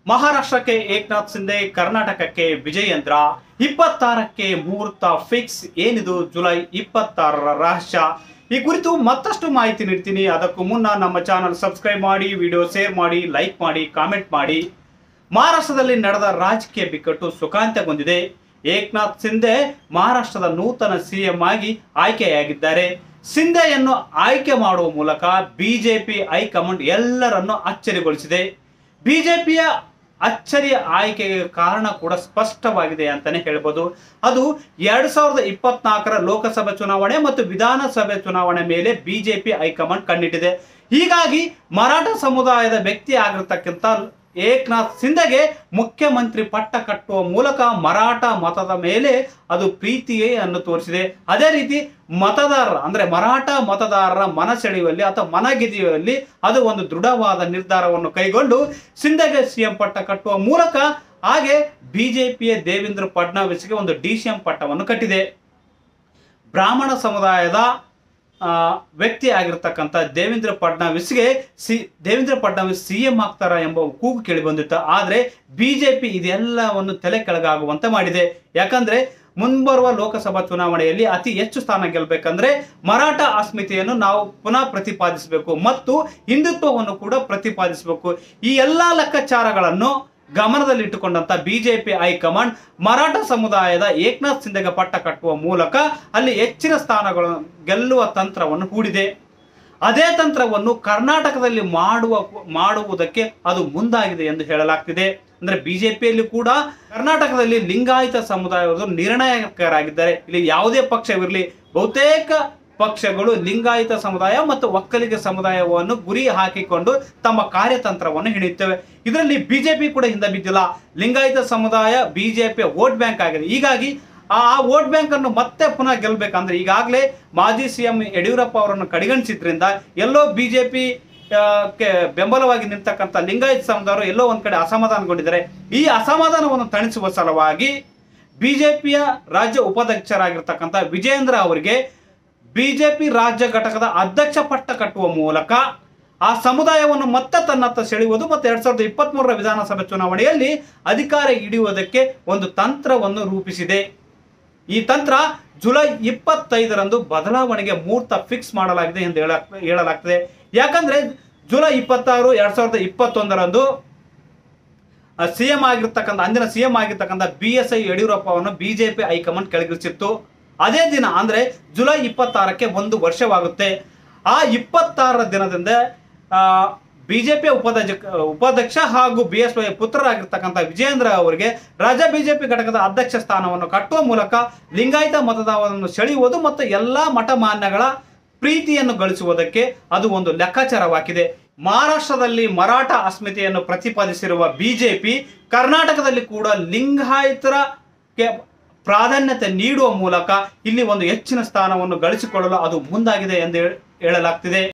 ಮಹಾರಾಷ್ಟ್ರಕ್ಕೆ ಏಕನಾಥ್ ಶಿಂದೆ ಕರ್ನಾಟಕಕ್ಕೆ ವಿಜಯೇಂದ್ರ ಇಪ್ಪತ್ತಾರಕ್ಕೆ ಮುಹೂರ್ತ ಫಿಕ್ಸ್ ಏನಿದು ಜುಲೈ ಇಪ್ಪತ್ತಾರರ ರಹಸ್ಯ ಈ ಕುರಿತು ಮತ್ತಷ್ಟು ಮಾಹಿತಿ ನೀಡ್ತೀನಿ ಅದಕ್ಕೂ ಮುನ್ನ ನಮ್ಮ ಚಾನಲ್ ಸಬ್ಸ್ಕ್ರೈಬ್ ಮಾಡಿ ವಿಡಿಯೋ ಶೇರ್ ಮಾಡಿ ಲೈಕ್ ಮಾಡಿ ಕಾಮೆಂಟ್ ಮಾಡಿ ಮಹಾರಾಷ್ಟ್ರದಲ್ಲಿ ನಡೆದ ರಾಜಕೀಯ ಬಿಕ್ಕಟ್ಟು ಸುಖಾಂತ್ಯಗೊಂಡಿದೆ ಏಕನಾಥ್ ಶಿಂದೆ ಮಹಾರಾಷ್ಟ್ರದ ನೂತನ ಸಿಎಂ ಆಗಿ ಆಯ್ಕೆಯಾಗಿದ್ದಾರೆ ಶಿಂದೆಯನ್ನು ಆಯ್ಕೆ ಮಾಡುವ ಮೂಲಕ ಬಿಜೆಪಿ ಹೈಕಮಾಂಡ್ ಎಲ್ಲರನ್ನು ಅಚ್ಚರಿಗೊಳಿಸಿದೆ ಬಿಜೆಪಿಯ ಅಚ್ಚರಿಯ ಆಯ್ಕೆಗೆ ಕಾರಣ ಕೂಡ ಸ್ಪಷ್ಟವಾಗಿದೆ ಅಂತಾನೆ ಹೇಳ್ಬೋದು ಅದು ಎರಡ್ ಸಾವಿರದ ಇಪ್ಪತ್ನಾಲ್ಕರ ಲೋಕಸಭೆ ಚುನಾವಣೆ ಮತ್ತು ವಿಧಾನಸಭೆ ಚುನಾವಣೆ ಮೇಲೆ ಬಿಜೆಪಿ ಹೈಕಮಾಂಡ್ ಕಣ್ಣಿಟ್ಟಿದೆ ಹೀಗಾಗಿ ಮರಾಠ ಸಮುದಾಯದ ವ್ಯಕ್ತಿ ಆಗಿರ್ತಕ್ಕಂಥ ಏಕನಾಥ್ ಶಿಂದೆಗೆ ಮುಖ್ಯಮಂತ್ರಿ ಪಟ್ಟ ಕಟ್ಟುವ ಮೂಲಕ ಮರಾಠ ಮತದ ಮೇಲೆ ಅದು ಪ್ರೀತಿಯೇ ಅನ್ನು ತೋರಿಸಿದೆ ಅದೇ ರೀತಿ ಮತದಾರರ ಅಂದ್ರೆ ಮರಾಠ ಮತದಾರರ ಮನ ಸೆಳೆಯುವಲ್ಲಿ ಅಥವಾ ಮನಗೆದಿಯುವಲ್ಲಿ ಅದು ಒಂದು ದೃಢವಾದ ನಿರ್ಧಾರವನ್ನು ಕೈಗೊಂಡು ಶಿಂದೆಗೆ ಸಿಎಂ ಪಟ್ಟ ಕಟ್ಟುವ ಮೂಲಕ ಹಾಗೆ ಬಿಜೆಪಿಯ ದೇವೇಂದ್ರ ಫಡ್ನವೀಸ್ಗೆ ಒಂದು ಡಿ ಸಿ ಎಂ ಪಟ್ಟವನ್ನು ಕಟ್ಟಿದೆ ಬ್ರಾಹ್ಮಣ ಸಮುದಾಯದ ಆ, ವ್ಯಕ್ತಿ ಆಗಿರ್ತಕ್ಕಂಥ ದೇವೇಂದ್ರ ಫಡ್ನವೀಸ್ಗೆ C Devendra Fadnavis C M ಆಗ್ತಾರ ಎಂಬ ಕೂಗು ಕೇಳಿ ಬಂದಿತ್ತು ಆದರೆ ಬಿಜೆಪಿ ಇದೆಲ್ಲವನ್ನು ತಲೆ ಕೆಳಗಾಗುವಂತೆ ಮಾಡಿದೆ ಯಾಕಂದ್ರೆ ಮುಂಬರುವ ಲೋಕಸಭಾ ಚುನಾವಣೆಯಲ್ಲಿ ಅತಿ ಹೆಚ್ಚು ಸ್ಥಾನ ಗೆಲ್ಲಬೇಕಂದ್ರೆ ಮರಾಠ ಅಸ್ಮಿತೆಯನ್ನು ನಾವು ಪುನಃ ಪ್ರತಿಪಾದಿಸಬೇಕು ಮತ್ತು ಹಿಂದುತ್ವವನ್ನು ಕೂಡ ಪ್ರತಿಪಾದಿಸಬೇಕು ಈ ಎಲ್ಲಾ ಲೆಕ್ಕಾಚಾರಗಳನ್ನು ಗಮನದಲ್ಲಿಟ್ಟುಕೊಂಡಂತ ಬಿಜೆಪಿ ಹೈಕಮಾಂಡ್ ಮರಾಠ ಸಮುದಾಯದ ಏಕನಾಥ್ ಶಿಂದೆಗೆ ಪಟ್ಟ ಕಟ್ಟುವ ಮೂಲಕ ಅಲ್ಲಿ ಹೆಚ್ಚಿನ ಸ್ಥಾನಗಳನ್ನು ಗೆಲ್ಲುವ ತಂತ್ರವನ್ನು ಹೂಡಿದೆ ಅದೇ ತಂತ್ರವನ್ನು ಕರ್ನಾಟಕದಲ್ಲಿ ಮಾಡುವ ಮಾಡುವುದಕ್ಕೆ ಅದು ಮುಂದಾಗಿದೆ ಎಂದು ಹೇಳಲಾಗ್ತಿದೆ ಅಂದ್ರೆ ಬಿಜೆಪಿಯಲ್ಲಿ ಕೂಡ ಕರ್ನಾಟಕದಲ್ಲಿ ಲಿಂಗಾಯತ ಸಮುದಾಯವರು ನಿರ್ಣಾಯಕರಾಗಿದ್ದಾರೆ ಇಲ್ಲಿ ಯಾವುದೇ ಪಕ್ಷವಿರಲಿ ಬಹುತೇಕ ಪಕ್ಷಗಳು ಲಿಂಗಾಯತ ಸಮುದಾಯ ಮತ್ತು ಒಕ್ಕಲಿಗ ಸಮುದಾಯವನ್ನು ಗುರಿ ಹಾಕಿಕೊಂಡು ತಮ್ಮ ಕಾರ್ಯತಂತ್ರವನ್ನು ಹಿಡಿಯುತ್ತವೆ ಇದರಲ್ಲಿ ಬಿಜೆಪಿ ಕೂಡ ಹಿಂದೆ ಬಿದ್ದಿಲ್ಲ ಲಿಂಗಾಯತ ಸಮುದಾಯ ಬಿಜೆಪಿಯ ವೋಟ್ ಬ್ಯಾಂಕ್ ಆಗಿದೆ ಹೀಗಾಗಿ ಆ ವೋಟ್ ಬ್ಯಾಂಕ್ ಅನ್ನು ಮತ್ತೆ ಪುನಃ ಗೆಲ್ಲಬೇಕಂದ್ರೆ ಈಗಾಗಲೇ ಮಾಜಿ ಸಿಎಂ ಯಡಿಯೂರಪ್ಪ ಅವರನ್ನು ಕಡೆಗಣಿಸಿದ್ರಿಂದ ಎಲ್ಲೋ ಬಿಜೆಪಿ ಬೆಂಬಲವಾಗಿ ನಿಂತಕ್ಕಂಥ ಲಿಂಗಾಯತ ಸಮುದಾಯರು ಎಲ್ಲೋ ಒಂದ್ ಕಡೆ ಅಸಮಾಧಾನಗೊಂಡಿದ್ದಾರೆ ಈ ಅಸಮಾಧಾನವನ್ನು ತಣಿಸುವ ಸಲುವಾಗಿ ಬಿಜೆಪಿಯ ರಾಜ್ಯ ಉಪಾಧ್ಯಕ್ಷರಾಗಿರ್ತಕ್ಕಂಥ ವಿಜೇಂದ್ರ ಅವರಿಗೆ ಬಿಜೆಪಿ ರಾಜ್ಯ ಘಟಕದ ಅಧ್ಯಕ್ಷ ಪಟ್ಟ ಕಟ್ಟುವ ಮೂಲಕ ಆ ಸಮುದಾಯವನ್ನು ಮತ್ತೆ ತನ್ನತ್ತ ಸೆಳೆಯುವುದು ಮತ್ತು ಎರಡ್ ಸಾವಿರದ ಇಪ್ಪತ್ತ್ ಮೂರರ ವಿಧಾನಸಭೆ ಚುನಾವಣೆಯಲ್ಲಿ ಅಧಿಕಾರ ಹಿಡಿಯುವುದಕ್ಕೆ ಒಂದು ತಂತ್ರವನ್ನು ರೂಪಿಸಿದೆ ಈ ತಂತ್ರ ಜುಲೈ ಇಪ್ಪತ್ತೈದರಂದು ಬದಲಾವಣೆಗೆ ಮುಹೂರ್ತ ಫಿಕ್ಸ್ ಮಾಡಲಾಗಿದೆ ಎಂದು ಹೇಳ ಹೇಳಲಾಗ್ತದೆ ಯಾಕಂದ್ರೆ ಜುಲೈ ಇಪ್ಪತ್ತಾರು ಎರಡ್ ಸಾವಿರದ ಇಪ್ಪತ್ತೊಂದರಂದು ಸಿಎಂ ಆಗಿರ್ತಕ್ಕಂಥ ಅಂದಿನ ಸಿಎಂ ಆಗಿರ್ತಕ್ಕಂಥ ಬಿ ಎಸ್ ಐ ಯಡಿಯೂರಪ್ಪವನ್ನು ಬಿಜೆಪಿ ಹೈಕಮಾಂಡ್ ಕೆಳಗಿಳಿಸಿತ್ತು ಅದೇ ದಿನ ಅಂದ್ರೆ ಜುಲೈ ಇಪ್ಪತ್ತಾರಕ್ಕೆ ಒಂದು ವರ್ಷವಾಗುತ್ತೆ ಆ ಇಪ್ಪತ್ತಾರರ ದಿನದಿಂದ ಬಿಜೆಪಿ ಉಪಾಧ್ಯಕ್ಷ ಉಪಾಧ್ಯಕ್ಷ ಹಾಗೂ ಬಿ ಎಸ್ ವೈ ಪುತ್ರರಾಗಿರ್ತಕ್ಕಂಥ ವಿಜೇಂದ್ರ ಅವರಿಗೆ ರಾಜ್ಯ ಬಿಜೆಪಿ ಘಟಕದ ಅಧ್ಯಕ್ಷ ಸ್ಥಾನವನ್ನು ಕಟ್ಟುವ ಮೂಲಕ ಲಿಂಗಾಯತ ಮತದಾರವನ್ನು ಸೆಳೆಯುವುದು ಮತ್ತು ಎಲ್ಲಾ ಮಠಮಾನ್ಯಗಳ ಪ್ರೀತಿಯನ್ನು ಗಳಿಸುವುದಕ್ಕೆ ಅದು ಒಂದು ಲೆಕ್ಕಾಚಾರವಾಗಿದೆ ಮಹಾರಾಷ್ಟ್ರದಲ್ಲಿ ಮರಾಠ ಅಸ್ಮಿತೆಯನ್ನು ಪ್ರತಿಪಾದಿಸಿರುವ ಬಿಜೆಪಿ ಕರ್ನಾಟಕದಲ್ಲಿ ಕೂಡ ಲಿಂಗಾಯತರ ಪ್ರಾಧಾನ್ಯತೆ ನೀಡುವ ಮೂಲಕ ಇಲ್ಲಿ ಒಂದು ಹೆಚ್ಚಿನ ಸ್ಥಾನವನ್ನು ಗಳಿಸಿಕೊಳ್ಳಲು ಅದು ಮುಂದಾಗಿದೆ ಎಂದು ಹೇಳಲಾಗ್ತಿದೆ